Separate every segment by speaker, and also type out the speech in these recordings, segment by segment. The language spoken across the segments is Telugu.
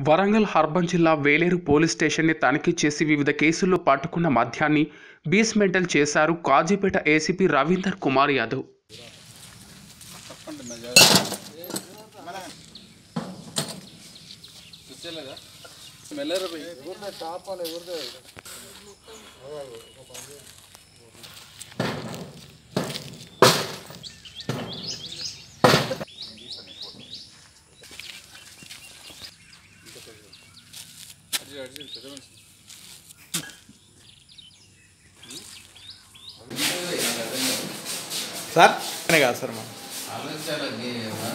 Speaker 1: వరంగల్ అర్బన్ జిల్లా వేలేరు పోలీస్ స్టేషన్ని తనిఖీ చేసి వివిధ కేసుల్లో పట్టుకున్న మద్యాన్ని బీస్మెంటల్ చేశారు కాజీపేట ఏసీపీ రవీందర్ కుమార్ యాదవ్
Speaker 2: సార్ అనే కాదు సార్ మనం
Speaker 3: ఆలోచించాలి నేనేమో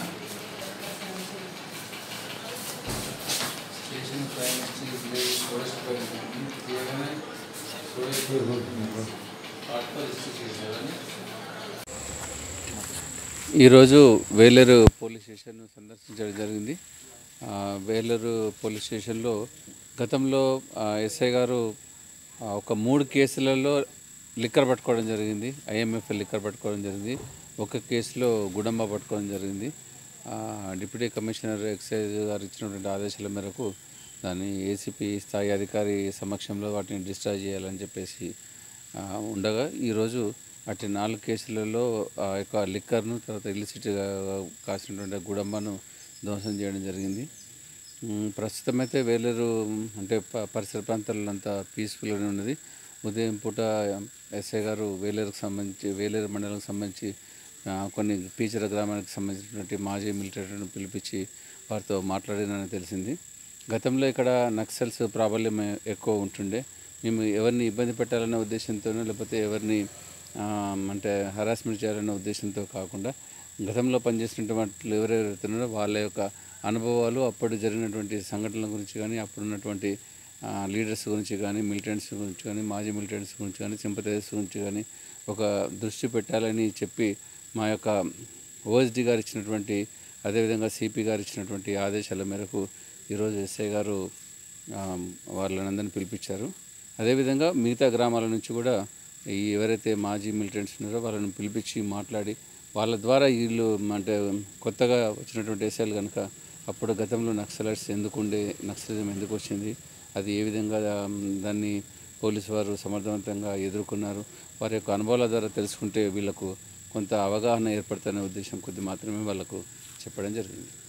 Speaker 3: స్టేషన్ పైన నుంచి ఫోరెస్ట్ పైన తీయగానే ఫోరెస్ట్ ఆర్టికల్ ఇష్యూ చేసేవాళ్ళని ఈరోజు వేలేరు పోలీస్ స్టేషన్ సందర్శించడం జరిగింది ఆ, వేలేరు పోలీస్ స్టేషన్లో గతంలో ఆ, ఎస్ఐ గారు ఆ, ఒక మూడు కేసులలో లిక్కర్ పట్టుకోవడం జరిగింది ఐఎంఎఫ్ లిక్కర్ పట్టుకోవడం జరిగింది ఒక కేసులో గుడంబ పట్టుకోవడం జరిగింది ఆ, డిప్యూటీ కమిషనర్ ఎక్సైజ్ గారు ఇచ్చినటువంటి ఆదేశాల మేరకు దాన్ని ఏసీపీ స్థాయి అధికారి సమక్షంలో వాటిని డిశ్చార్జ్ చేయాలని చెప్పేసి ఆ, ఉండగా ఈరోజు అటు నాలుగు కేసులలో ఆ యొక్క లిక్కర్ను తర్వాత ఇల్లిసిట్గా కాసినటువంటి గుడంబను ధ్వంసం చేయడం జరిగింది మ్, ప్రస్తుతం అయితే వేలేరు మ్, అంటే ప- పరిసర ప్రాంతాల్లో అంతా పీస్ఫుల్గానే ఉన్నది ఉదయం పూట ఎస్ఐ గారు వేలేరుకు సంబంధించి వేలేరు మండలానికి సంబంధించి ఆ, కొన్ని పీచర గ్రామానికి సంబంధించినటువంటి మాజీ మిలిటరీలను పిలిపించి వారితో మాట్లాడినని తెలిసింది గతంలో ఇక్కడ నక్సల్స్ ప్రాబల్యం ఎక్కువ ఉంటుండే మేము ఎవరిని ఇబ్బంది పెట్టాలనే ఉద్దేశంతోనో లేకపోతే ఎవరిని ఆ, అంటే హరాస్మెంట్ చేయాలనే ఉద్దేశంతో కాకుండా గతంలో పనిచేసినటువంటి ఎవరెవరైతే ఉన్నారో వాళ్ళ యొక్క అనుభవాలు అప్పుడు జరిగినటువంటి సంఘటనల గురించి కానీ అప్పుడు ఉన్నటువంటి లీడర్స్ గురించి కానీ మిలిటెంట్స్ గురించి కానీ మాజీ మిలిటెంట్స్ గురించి కానీ సింపతైజర్స్ గురించి కానీ ఒక దృష్టి పెట్టాలని చెప్పి మా యొక్క ఓఎస్డి గారు ఇచ్చినటువంటి అదేవిధంగా సిపి గారు ఇచ్చినటువంటి ఆదేశాల మేరకు ఈరోజు ఎస్ఐ గారు ఆ, వాళ్ళనందరినీ పిలిపించారు అదేవిధంగా మిగతా గ్రామాల నుంచి కూడా ఈ ఎవరైతే మాజీ మిలిటెంట్స్ ఉన్నారో వాళ్ళని పిలిపించి మాట్లాడి వాళ్ళ ద్వారా వీళ్ళు అంటే కొత్తగా వచ్చినటువంటి ఎస్ఐలు కనుక అప్పుడు గతంలో నక్సలైట్స్ ఎందుకు ఉండే నక్సలిజం ఎందుకు వచ్చింది అది ఏ విధంగా ఉమ్, దాన్ని పోలీసు వారు సమర్థవంతంగా ఎదుర్కొన్నారు వారి యొక్క అనుభవాల ద్వారా తెలుసుకుంటే వీళ్ళకు కొంత అవగాహన ఏర్పడుతున్న ఉద్దేశం కొద్ది మాత్రమే వాళ్ళకు చెప్పడం జరిగింది